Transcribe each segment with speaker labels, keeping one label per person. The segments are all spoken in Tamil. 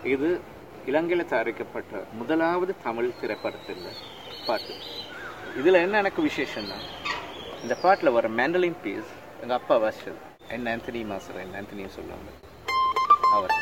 Speaker 1: இது இலங்கையில் தயாரிக்கப்பட்ட முதலாவது தமிழ் திரைப்படத்தில் பாட்டு இதில் என்ன எனக்கு விசேஷம்னா இந்த பாட்டில் வர மேண்டலின் பீஸ் எங்கள் அப்பா வாசிச்சது என் ஆந்தனி மாஸ்டர் என் ஆந்தனியும் சொல்லுவாங்க அவர்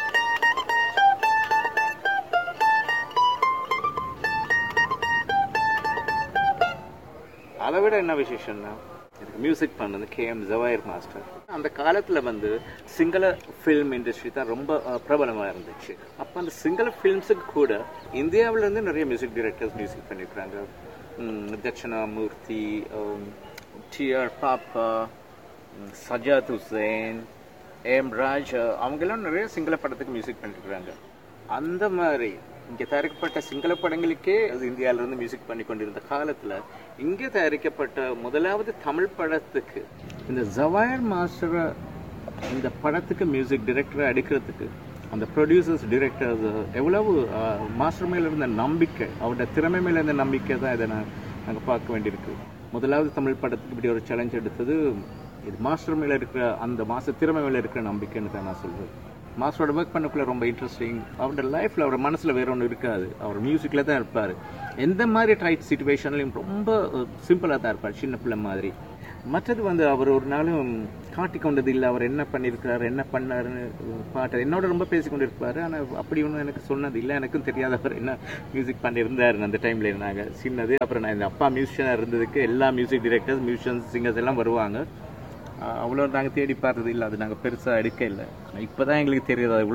Speaker 1: அதை விட என்ன விசேஷம்னா இதுக்கு மியூசிக் பண்ணது கே எம் ஜவாயர் மாஸ்டர் அந்த காலத்தில் வந்து சிங்கள ஃபில்ம் இண்டஸ்ட்ரி தான் ரொம்ப அஹ், பிரபலமா இருந்துச்சு அப்போ அந்த சிங்கள ஃபில்ம்ஸுக்கு கூட இந்தியாவுல இருந்து நிறைய மியூசிக் டைரக்டர்ஸ் மியூசிக் பண்ணியிருக்காங்க உம், தட்சிணாமூர்த்தி டிஆர் பாப்பா உம், சஜாத் ஹுசேன் ஏம் ராஜ் அவங்கெல்லாம் நிறைய சிங்கள படத்துக்கு மியூசிக் பண்ணிருக்காங்க அந்த மாதிரி இங்கே தயாரிக்கப்பட்ட சிங்கள படங்களுக்கே அது இந்தியாவில இருந்து மியூசிக் பண்ணி கொண்டிருந்த காலத்தில் இங்கே தயாரிக்கப்பட்ட முதலாவது தமிழ் படத்துக்கு இந்த ஜவாயர் மாஸ்டரை இந்த படத்துக்கு மியூசிக் டைரக்டரை அடிக்கிறதுக்கு அந்த ப்ரொடியூசர்ஸ் டிரெக்டர்ஸ் எவ்வளவு மாஸ்டர் மேல இருந்த நம்பிக்கை அவரோட திறமை மேல இருந்த நம்பிக்கை தான் இதை நான் நாங்கள் பார்க்க வேண்டியிருக்கு முதலாவது தமிழ் படத்துக்கு இப்படி ஒரு சேலஞ்ச் எடுத்தது இது மாஸ்டர் மேல இருக்கிற அந்த மாஸ்டர் திறமை மேல இருக்கிற நம்பிக்கைன்னு தான் நான் சொல்றேன் மாஸ்டரோட ஒர்க் பண்ணக்குள்ள ரொம்ப இன்ட்ரெஸ்டிங் அவரோட லைஃப்ல அவரோட மனசுல வேற ஒன்றும் இருக்காது அவர் மியூசிக்ல தான் இருப்பார் எந்த மாதிரி டைட் சுச்சுவேஷன்லையும் ரொம்ப சிம்பிளாக தான் இருப்பார் சின்ன பிள்ளை மாதிரி மற்றது வந்து அவர் ஒரு நாளும் காட்டி கொண்டது இல்லை அவர் என்ன பண்ணியிருக்கிறாரு என்ன பண்ணாருன்னு பாட்டு என்னோட ரொம்ப பேசி கொண்டு இருப்பார் ஆனால் அப்படி ஒன்றும் எனக்கு சொன்னது இல்லை எனக்கும் தெரியாத அவர் என்ன மியூசிக் பண்ணியிருந்தார் அந்த டைமில் இருந்தாங்க சின்னது அப்புறம் நான் இந்த அப்பா மியூசிஷியனாக இருந்ததுக்கு எல்லா மியூசிக் டிரெக்டர்ஸ் மியூசிஷியன்ஸ் சிங்கர்ஸ் எல்லாம் வருவாங்க அவ்வளோ நாங்கள் தேடி பார்த்தது இல்லை அது நாங்கள் பெருசாக எடுக்க இல்லை இப்போ தான் எங்களுக்கு தெரியுது அது எவ்வளோ